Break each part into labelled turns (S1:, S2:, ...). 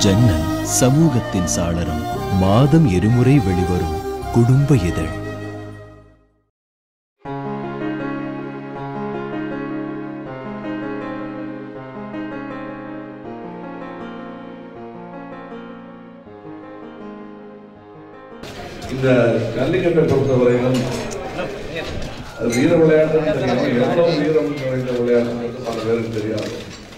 S1: ஜன்னல் சமூகத்தின் சாளரம் மாதம் இருமுறை வெளிவரும் குடும்ப இதழ்
S2: இந்த ஜல்லிக்கட்டை பொறுத்தவரையிலும் அது வீர விளையாட்டுன்னு தெரியாம எவ்வளவு வீரம் நிறைந்த விளையாட்டுன்றது பல பேருக்கு தெரியாது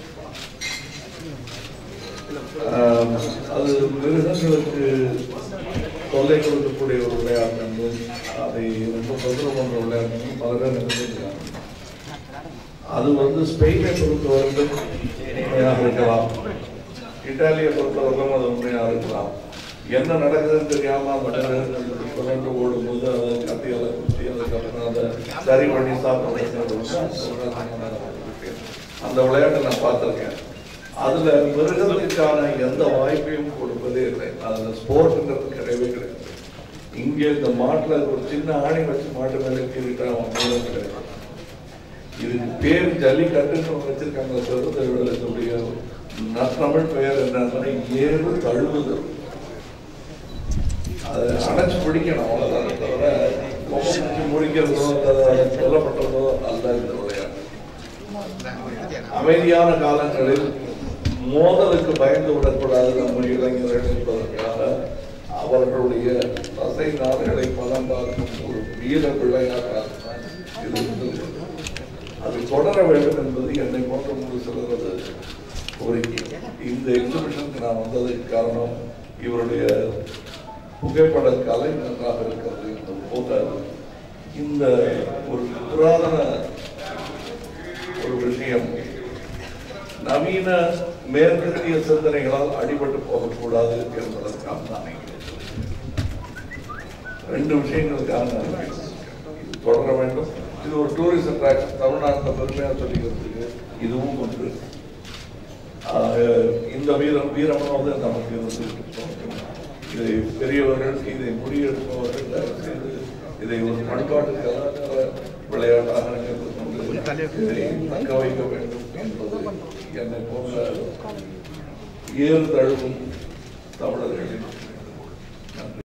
S2: ஆஹ், அது மிருகங்களுக்கு தொல்லை கொடுக்கக்கூடிய ஒரு விளையாட்டு என்றும் அதை ரொம்ப தொந்தரவு பண்ற விளையாட்டு என்றும் பல பேர் நினைச்சிருக்காங்க அது வந்து ஸ்பெயினை பொறுத்தவரைக்கும் உண்மையாக இருக்கலாம் இட்டாலியை பொறுத்தவரைக்கும் அது உண்மையாக இருக்கலாம் என்ன நடக்குதுன்னு தெரியாம அந்த மிருகங்கள் சுழன்று ஓடும்போது அதை கத்தியால குத்தி அதுக்கப்புறம் அதை சரி பண்ணி சாப்பிடுறது அந்த விளையாட்டை நான் பார்த்திருக்கேன் அதுல மிருகத்துக்கான எந்த வாய்ப்பையும் கொடுப்பதே இல்லை அதுல ஸ்போர்ட்ன்றது கிடையவே கிடையாது இங்கே இந்த மாட்டுல ஒரு சின்ன ஆணி வச்சு மாட்டு மேலே கீறிட்டா அவன் மிருகம் கிடையாது இதுக்கு பேர் ஜல்லிக்கட்டுன்னு ஒண்ணு வச்சிருக்காங்க பெருந்த விடலுடைய தமிழ் பெயர் என்னன்னா ஏறு தழுவுதல் அதை அடைச்சு பிடிக்கணும் அவ்வளவுதானே தவிர கொம்பு பிடிச்சு முடிக்கிறதோ அல்லது சொல்லப்பட்டதோ அல்ல இந்த விளையாட்டு அமைதியான காலங்களில் மோதலுக்கு பயந்து விடக்கூடாது நம்ம இளைஞர்கள் என்பதற்காக அவர்களுடைய தசை நாடுகளை பலம் பார்க்கும் ஒரு வீர விளையாட்டாக இது இருந்தது. அது தொடர வேண்டும் என்பது என்னை போன்ற ஒரு சிலரது கோரிக்கை இந்த எக்ஸிபிஷனுக்கு நான் வந்ததுக்கு காரணம் இவருடைய புகைப்பட கலை நன்றாக இருக்கிறது இந்த போக இந்த ஒரு புராதன ஒரு விஷயம் நவீன மேற்கத்திய சிந்தனைகளால் அடிபட்டு போகக்கூடாது என்பதற்காக நான் இங்கே ரெண்டு விஷயங்களுக்காக நான் இங்கே இது தொடர வேண்டும் இது ஒரு டூரிஸ்ட் அட்ராக்ஷன் தமிழ்நாட்டில் பெருமையாக சொல்லிக்கிறதுக்கு இதுவும் ஒன்று ஆக, இந்த வீரம் வீரமாவது நமக்கு இருந்து இதை பெரியவர்கள் இதை முறியெடுப்பவர்கள் தயவு செய்து இதை ஒரு பண்பாட்டு கலாச்சார விளையாட்டாக நினைத்து கொண்டு இதை தக்க வைக்க வேண்டும் என்பது என்னை போன்ற ஏறு தழுவும் தமிழர்களின் நன்றி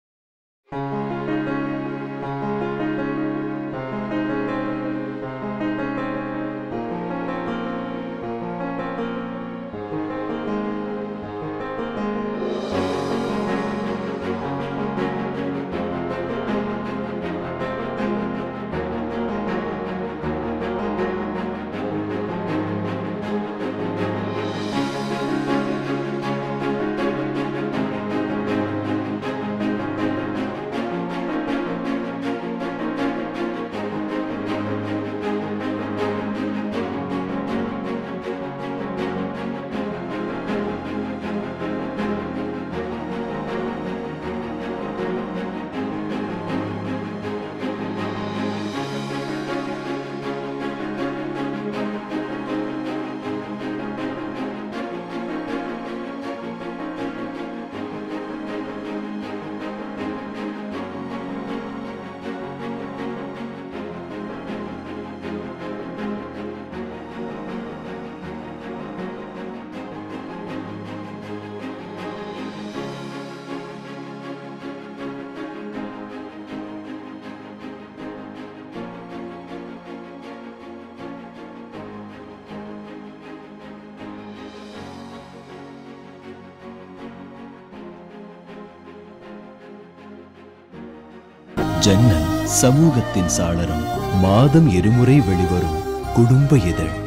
S1: ஜன்னல் சமூகத்தின் சாளரம் மாதம் இருமுறை வெளிவரும் குடும்ப இதழ்